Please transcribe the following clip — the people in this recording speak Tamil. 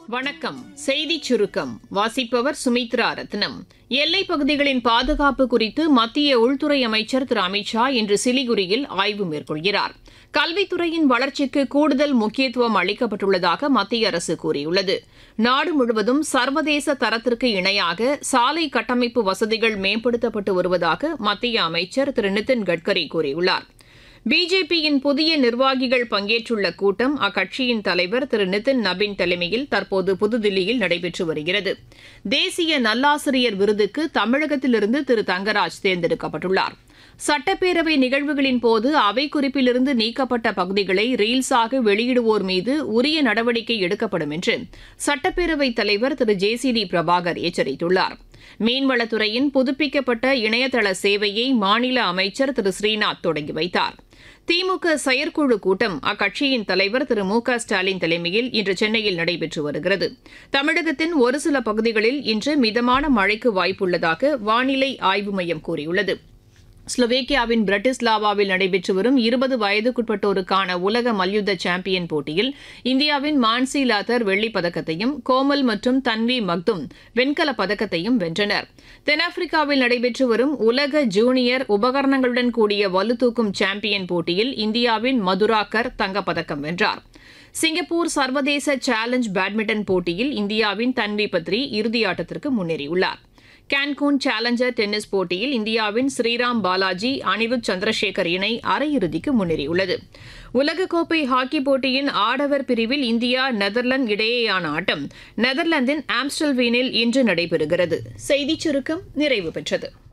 வணக்கம் செய்திச் சுருக்கம் வாசிப்பவர் சுமித்ரா ரத்னம் எல்லைப் பகுதிகளின் பாதுகாப்பு குறித்து மத்திய உள்துறை அமைச்சர் திரு அமித்ஷா இன்று சிலிகுரியில் ஆய்வு மேற்கொள்கிறார் கல்வித்துறையின் வளர்ச்சிக்கு கூடுதல் முக்கியத்துவம் அளிக்கப்பட்டுள்ளதாக மத்திய அரசு கூறியுள்ளது நாடு முழுவதும் சர்வதேச தரத்திற்கு இணையாக சாலை கட்டமைப்பு வசதிகள் மேம்படுத்தப்பட்டு வருவதாக மத்திய அமைச்சர் திரு நிதின் கட்கரி கூறியுள்ளார் பிஜேபியின் புதிய நிர்வாகிகள் பங்கேற்றுள்ள கூட்டம் அக்கட்சியின் தலைவர் திரு நிதின் நபின் தலைமையில் தற்போது புதுதில்லியில் நடைபெற்று வருகிறது தேசிய நல்லாசிரியர் விருதுக்கு தமிழகத்திலிருந்து திரு தங்கராஜ் தேர்ந்தெடுக்கப்பட்டுள்ளார் சட்டப்பேரவை நிகழ்வுகளின் போது அவை குறிப்பிலிருந்து நீக்கப்பட்ட பகுதிகளை ரீல்ஸாக வெளியிடுவோர் மீது உரிய நடவடிக்கை எடுக்கப்படும் என்று சட்டப்பேரவைத் தலைவர் Thiru J C D Prabhakar எச்சரித்துள்ளார் மீன்வளத்துறையின் புதுப்பிக்கப்பட்ட இணையதள சேவையை மாநில அமைச்சர் திரு ஸ்ரீநாத் தொடங்கி வைத்தார் திமுக செயற்குழு கூட்டம் அக்கட்சியின் தலைவர் திரு மு க ஸ்டாலின் தலைமையில் இன்று சென்னையில் நடைபெற்று வருகிறது தமிழகத்தின் ஒரு சில பகுதிகளில் இன்று மிதமான மழைக்கு வாய்ப்புள்ளதாக வானிலை ஆய்வு மையம் கூறியுள்ளது ஸ்லோவேக்கியாவின் பிரட்டிஸ்லாவாவில் நடைபெற்று வரும் இருபது வயதுக்குட்பட்டோருக்கான உலக மல்யுத்த சாம்பியன் போட்டியில் இந்தியாவின் மான்சி லாத்தர் வெள்ளிப் பதக்கத்தையும் கோமல் மற்றும் தன்வி மக்தும் வெண்கலப் பதக்கத்தையும் வென்றனர் தென்னாப்பிரிக்காவில் நடைபெற்று வரும் உலக ஜூனியர் உபகரணங்களுடன் கூடிய வலுதூக்கும் சாம்பியன் போட்டியில் இந்தியாவின் மதுராக்கர் தங்கப்பதக்கம் வென்றார் சிங்கப்பூர் சர்வதேச சேலஞ்ச் பேட்மிண்டன் போட்டியில் இந்தியாவின் தன்வி பத்ரி இறுதியாட்டத்திற்கு முன்னேறியுள்ளார் கேன்கூன் சேலஞ்சர் டென்னிஸ் போட்டியில் இந்தியாவின் ஸ்ரீராம் பாலாஜி அனிருத் சந்திரசேகர் இணை அரையிறுதிக்கு முன்னேறியுள்ளது உலகக்கோப்பை ஹாக்கி போட்டியின் ஆடவர் பிரிவில் இந்தியா நெதர்லாந்து இடையேயான ஆட்டம் நெதர்லாந்தின் ஆம்ஸ்டல்வீனில் இன்று நடைபெறுகிறது செய்திச் சுருக்கம் நிறைவு பெற்றது